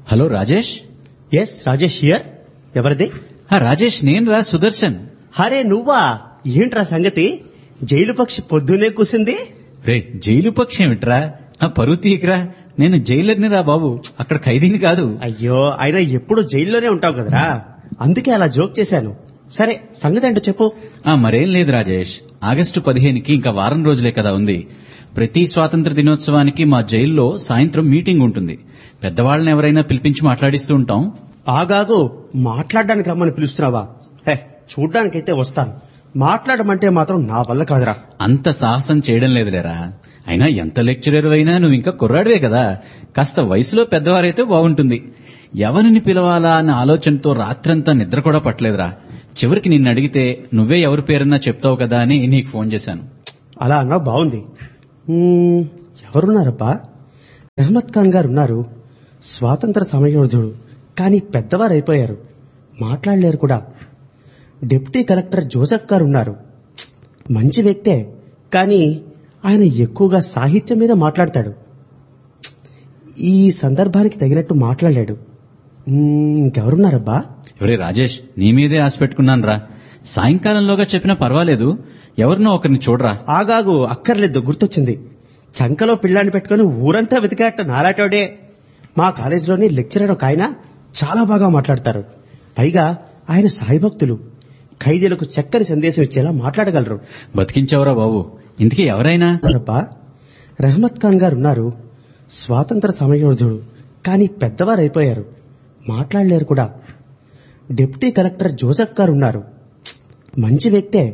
hello Rajesh yes Rajesh here ఎవరిది ఆ, రాజేష్ నేను రా సుదర్శన్ హరే నువ్వా ఏంట్రా సంగతి జైలు పక్షి పొద్దునే కూసింది రే జైలు పక్షి ఏమిట్రా ఆ పరువు తీయకరా నేను జైలర్ని రా బాబు అక్కడ ఖైదీని కాదు అయ్యో అయినా ఎప్పుడు జైల్లోనే ఉంటావు కదరా అందుకే అలా జోక్ చేశాను సరే సంగతి ఏంటో చెప్పు ఆ మరేం లేదు రాజేష్ ఆగస్టు పదిహేనుకి ఇంకా వారం రోజులే కదా ఉంది ప్రతి స్వాతంత్ర దినోత్సవానికి మా జైల్లో సాయంత్రం మీటింగ్ ఉంటుంది పెద్దవాళ్ళని ఎవరైనా పిలిపించి మాట్లాడిస్తూ ఉంటాం ఆగాగు మాట్లాడడానికి రమ్మని పిలుస్తున్నావా హే చూడ్డానికైతే వస్తాను మాట్లాడమంటే మాత్రం నా వల్ల కాదురా అంత సాహసం చేయడం లేదులేరా అయినా ఎంత లెక్చరర్ అయినా నువ్వు ఇంకా కుర్రాడివే కదా కాస్త వయసులో పెద్దవారైతే బాగుంటుంది ఎవరిని పిలవాలా అన్న ఆలోచనతో రాత్రంతా నిద్ర కూడా పట్టలేదురా చివరికి నిన్ను అడిగితే నువ్వే ఎవరి పేరన్నా చెప్తావు కదా అని నీకు ఫోన్ చేశాను అలా అన్నా బాగుంది మ్మ్, ఎవరున్నారబ్బా రెహమత్ ఖాన్ గారు ఉన్నారు స్వాతంత్ర సమరయోధుడు కానీ పెద్దవారు అయిపోయారు మాట్లాడలేరు కూడా డిప్యూటీ కలెక్టర్ జోసెఫ్ గారు ఉన్నారు మంచి వ్యక్తే కానీ ఆయన ఎక్కువగా సాహిత్యం మీద మాట్లాడతాడు ఈ సందర్భానికి తగినట్టు మాట్లాడలేడు మ్మ్, ఇంకెవరున్నారబ్బా ఎవరే రాజేష్ నీ మీదే ఆశ పెట్టుకున్నాను రా సాయంకాలంలోగా చెప్పినా పర్వాలేదు ఎవరినో ఒకరిని చూడరా ఆగాగు అక్కర్లేదు గుర్తొచ్చింది చంకలో పిల్లాన్ని పెట్టుకుని ఊరంతా వెతికాట నాలాటోడే మా కాలేజీలోని లెక్చరర్ ఒక ఆయన చాలా బాగా మాట్లాడతారు పైగా ఆయన సాయిభక్తులు ఖైదీలకు చక్కని సందేశం ఇచ్చేలా మాట్లాడగలరు బతికించావురా బాబు ఇంతకీ ఎవరైనా రబ్బా రెహమత్ ఖాన్ గారు ఉన్నారు స్వాతంత్ర సమరయోధుడు కానీ పెద్దవారు అయిపోయారు మాట్లాడలేరు కూడా డిప్యూటీ కలెక్టర్ జోసెఫ్ గారు ఉన్నారు మంచి వ్యక్తే